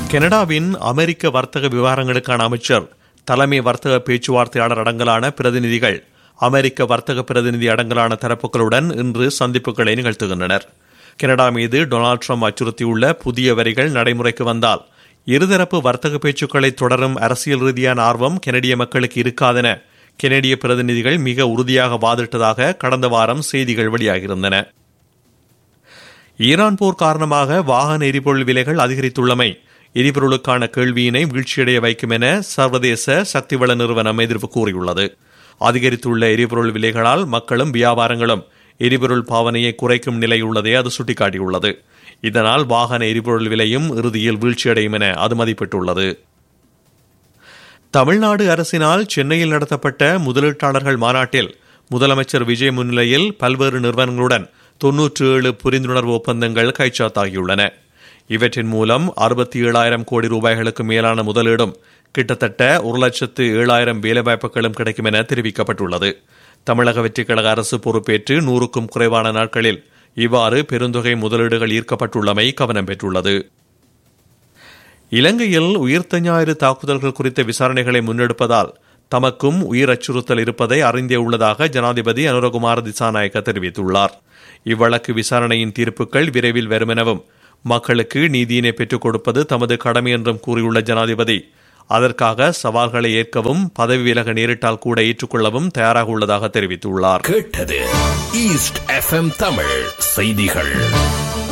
கனடாவின் அமெரிக்க வர்த்தக விவகாரங்களுக்கான அமைச்சர் தலைமை வர்த்தக பேச்சுவார்த்தையாளர் அடங்கலான பிரதிநிதிகள் அமெரிக்க வர்த்தக பிரதிநிதி அடங்கலான தரப்புகளுடன் இன்று சந்திப்புகளை நிகழ்த்துகின்றனர் கனடா மீது டொனால்ட் ட்ரம்ப் அச்சுறுத்தியுள்ள புதிய வரிகள் நடைமுறைக்கு வந்தால் இருதரப்பு வர்த்தக பேச்சுக்களை தொடரும் அரசியல் ரீதியான ஆர்வம் கெனடிய மக்களுக்கு இருக்காதென கெனடிய பிரதிநிதிகள் மிக உறுதியாக வாதிட்டதாக கடந்த வாரம் செய்திகள் வெளியாகியிருந்தன ஈரான் போர் காரணமாக வாகன எரிபொருள் விலைகள் அதிகரித்துள்ளமை எரிபொருளுக்கான கேள்வியினை வீழ்ச்சியடைய வைக்கும் என சர்வதேச சக்திவள நிறுவனம் எதிர்ப்பு கூறியுள்ளது அதிகரித்துள்ள எரிபொருள் விலைகளால் மக்களும் வியாபாரங்களும் எரிபொருள் பாவனையை குறைக்கும் நிலை உள்ளதை அது சுட்டிக்காட்டியுள்ளது இதனால் வாகன எரிபொருள் விலையும் இறுதியில் வீழ்ச்சியடையும் என அது மதிப்பிட்டுள்ளது தமிழ்நாடு அரசினால் சென்னையில் நடத்தப்பட்ட முதலீட்டாளர்கள் மாநாட்டில் முதலமைச்சர் விஜய் முன்னிலையில் பல்வேறு நிறுவனங்களுடன் தொன்னூற்று ஏழு புரிந்துணர்வு ஒப்பந்தங்கள் கைச்சாத்தாகியுள்ளன இவற்றின் மூலம் அறுபத்தி ஏழாயிரம் கோடி ரூபாய்களுக்கு மேலான முதலீடும் கிட்டத்தட்ட ஒரு லட்சத்து ஏழாயிரம் வேலைவாய்ப்புகளும் கிடைக்கும் என தெரிவிக்கப்பட்டுள்ளது தமிழக வெற்றிக்கழக அரசு பொறுப்பேற்று நூறுக்கும் குறைவான நாட்களில் இவ்வாறு பெருந்தொகை முதலீடுகள் ஈர்க்கப்பட்டுள்ளமை கவனம் பெற்றுள்ளது இலங்கையில் உயிர்த்த ஞாயிறு தாக்குதல்கள் குறித்த விசாரணைகளை முன்னெடுப்பதால் தமக்கும் உயிர் அச்சுறுத்தல் இருப்பதை அறிந்தே உள்ளதாக ஜனாதிபதி அனுரகுமார் திசாநாயக்க தெரிவித்துள்ளார் இவ்வழக்கு விசாரணையின் தீர்ப்புகள் விரைவில் வரும் எனவும் மக்களுக்கு நீதியினை பெற்றுக் கொடுப்பது தமது கடமை என்றும் கூறியுள்ள ஜனாதிபதி அதற்காக சவால்களை ஏற்கவும் பதவி விலக நேரிட்டால் கூட ஏற்றுக்கொள்ளவும் தயாராக உள்ளதாக தெரிவித்துள்ளார் கேட்டது ஈஸ்ட் எஃப்எம் தமிழ் செய்திகள்